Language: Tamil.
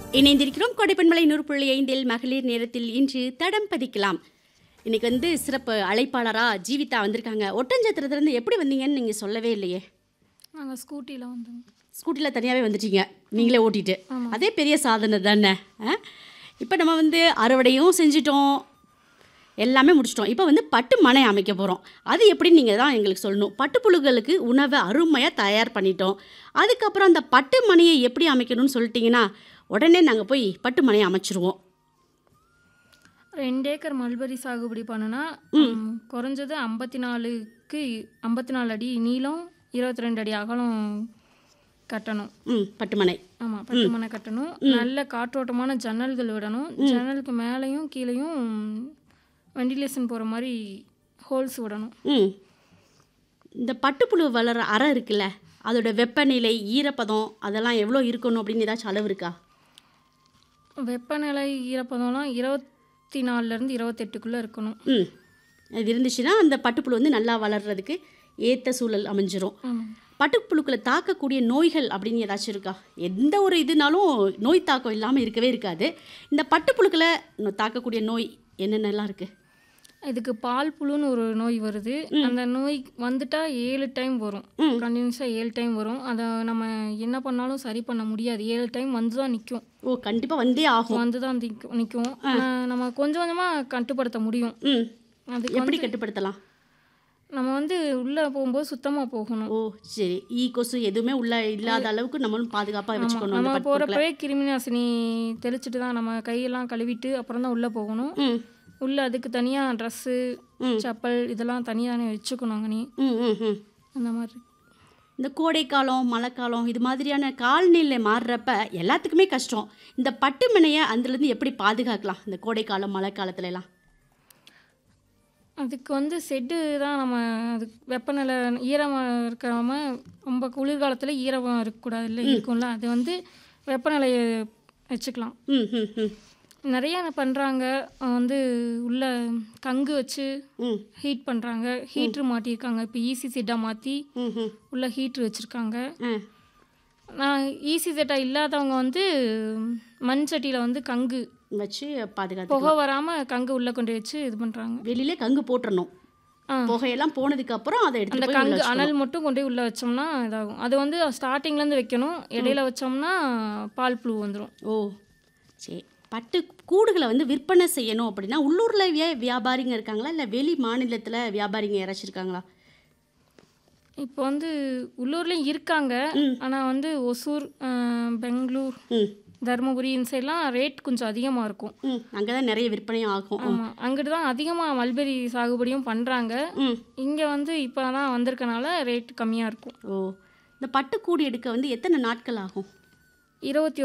இணைந்திருக்கிறோம் கொடைப்பண்மலை நூறு புள்ளி ஐந்தில் மகளிர் நேரத்தில் இன்று தடம் பதிக்கலாம் இன்னைக்கு வந்து சிறப்பு அழைப்பாளரா ஜீவிதா வந்திருக்காங்க ஒட்டஞ்சத்திரத்துலேருந்து எப்படி வந்தீங்கன்னு நீங்கள் சொல்லவே இல்லையே நாங்கள் ஸ்கூட்டியில் வந்தோம் ஸ்கூட்டியில் தனியாகவே வந்துட்டீங்க நீங்களே ஓட்டிட்டு அதே பெரிய சாதனை தானே இப்போ நம்ம வந்து அறுவடையும் செஞ்சிட்டோம் எல்லாமே முடிச்சிட்டோம் இப்போ வந்து பட்டு மனை அமைக்க போகிறோம் அது எப்படின்னு நீங்கள் தான் எங்களுக்கு சொல்லணும் பட்டுப்புழுகளுக்கு உணவை அருமையாக தயார் பண்ணிட்டோம் அதுக்கப்புறம் அந்த பட்டு மனையை எப்படி அமைக்கணும்னு சொல்லிட்டீங்கன்னா உடனே நாங்கள் போய் பட்டு மனையை அமைச்சிருவோம் ரெண்டு ஏக்கர் மல்பரி சாகுபடி பண்ணுனா ம், குறைஞ்சது ஐம்பத்தி நாலுக்கு ஐம்பத்தி நாலு அடி நீளம் இருபத்தி ரெண்டு அடி அகலம் கட்டணும் ம் பட்டு மனை ஆமாம் பட்டு மனை கட்டணும் நல்ல காற்றோட்டமான ஜன்னல்கள் விடணும் ஜன்னலுக்கு மேலேயும் கீழேயும் வெண்டிலேஷன் போகிற மாதிரி ஹோல்ஸ் விடணும் ம் இந்த பட்டுப்புழு வளர அறை இருக்குல்ல அதோட வெப்பநிலை ஈரப்பதம் அதெல்லாம் எவ்வளோ இருக்கணும் அப்படின்னு ஏதாச்சும் அளவு இருக்கா வெப்பநிலை ஈரப்பதம்லாம் இருபத்தி நாலுலேருந்து இருபத்தெட்டுக்குள்ளே இருக்கணும் ம் அது இருந்துச்சுன்னா அந்த பட்டுப்புழு வந்து நல்லா வளர்றதுக்கு ஏற்ற சூழல் அமைஞ்சிரும் ஆமாம் பட்டுப்புழுக்களை தாக்கக்கூடிய நோய்கள் அப்படின்னு ஏதாச்சும் இருக்கா எந்த ஒரு இதுனாலும் நோய் தாக்கம் இல்லாமல் இருக்கவே இருக்காது இந்த பட்டுப்புழுக்களை நோ- தாக்கக்கூடிய நோய் என்னென்னலாம் இருக்குது இதுக்கு பால் புழுன்னு ஒரு நோய் வருது அந்த நோய் வந்துட்டா ஏழு டைம் வரும் கண்டினியூஸாக ஏழு டைம் வரும் அதை நம்ம என்ன பண்ணாலும் சரி பண்ண முடியாது ஏழு டைம் வந்து தான் நிற்கும் ஓ கண்டிப்பாக வந்தே ஆகும் வந்து தான் நிற்கும் நிற்கும் நம்ம கொஞ்சம் கொஞ்சமாக கட்டுப்படுத்த முடியும் ம் அதுக்கு எப்படி கட்டுப்படுத்தலாம் நம்ம வந்து உள்ளே போகும்போது சுத்தமாக போகணும் ஓ சரி ஈ கொசு எதுவுமே உள்ள இல்லாத அளவுக்கு நம்மளும் பாதுகாப்பாக வச்சுக்கணும் அந்த நம்ம பட்டுப்புழுக்களை போகிறப்பவே கிருமி நாசினி தெளிச்சிட்டு தான் நம்ம கையெல்லாம் கழுவிட்டு அப்புறம் தான் உள்ளே போகணும் ம் உள்ளே அதுக்கு தனியாக ட்ரெஸ்ஸு ம். செப்பல் இதெல்லாம் தனியாக வச்சுக்கணும் அங்கே நீ ம் ம் ம் அந்த மாதிரி இந்த கோடைக்காலம் மழைக்காலம் இது மாதிரியான காலநிலை மாறுறப்ப எல்லாத்துக்குமே கஷ்டம் இந்த பட்டு மனையை அதுலேருந்து எப்படி பாதுகாக்கலாம் இந்த கோடைக்காலம் மழை காலத்துல எல்லாம் அதுக்கு வந்து செட்டு தான் நம்ம அதுக்கு வெப்பநிலை ஈரமாக இருக்காம ரொம்ப குளிர்காலத்தில் ஈரமாக இருக்கக்கூடாது இல்லை இருக்கும்ல அது வந்து வெப்பநிலையை வச்சுக்கலாம் ம் ம் ம் நிறைய பண்ணுறாங்க வந்து உள்ள கங்கு வச்சு ம் ஹீட் பண்ணுறாங்க ஹீட்ரு மாட்டியிருக்காங்க இப்போ ஈசி செட்டாக மாற்றி ம் ம் உள்ள ஹீட்ரு வச்சுருக்காங்க ஆ நான் ஈசி செட்டாக இல்லாதவங்க வந்து மண் சட்டியில் வந்து கங்கு வச்சு பாதுகாத்து புகை வராமல் கங்கு உள்ளே கொண்டு வச்சு இது பண்ணுறாங்க வெளியிலே கங்கு போட்டுறணும் ஆ. புகையெல்லாம் போனதுக்கு அப்புறம் அதை அந்த எடுத்து போய் உள்ள கங்கு வச்சுக்கணும். அனல் மட்டும் கொண்டு போய் உள்ளே வச்சோம்னா இதாகும் அது வந்து ஸ்டார்டிங்லேருந்து வைக்கணும் இடையில வச்சோம்னா பால் புழு வந்துடும் ஓ சரி பட்டு கூடுகளை வந்து விற்பனை செய்யணும் அப்படின்னா உள்ளூரில் வியா வியாபாரிங்க இருக்காங்களா இல்லை வெளி மாநிலத்தில் வியாபாரிங்க யாராச்சும் இருக்காங்களா இப்போ வந்து உள்ளூர்லேயும் இருக்காங்க ஆனால் வந்து ஒசூர் அஹ், பெங்களூர் ம் தருமபுரி இந்த சைட்லாம் ரேட் கொஞ்சம் அதிகமாக இருக்கும் ம் அங்கே தான் நிறைய விற்பனையும் ஆகும் ஆமாம் அங்கிட்டு தான் அதிகமாக மல்பெரி சாகுபடியும் பண்ணுறாங்க ம் இங்கே வந்து இப்போ தான் வந்திருக்கனால ரேட் கம்மியாக இருக்கும் ஓ இந்த பட்டு கூடு எடுக்க வந்து எத்தனை நாட்கள் ஆகும் இருபத்தி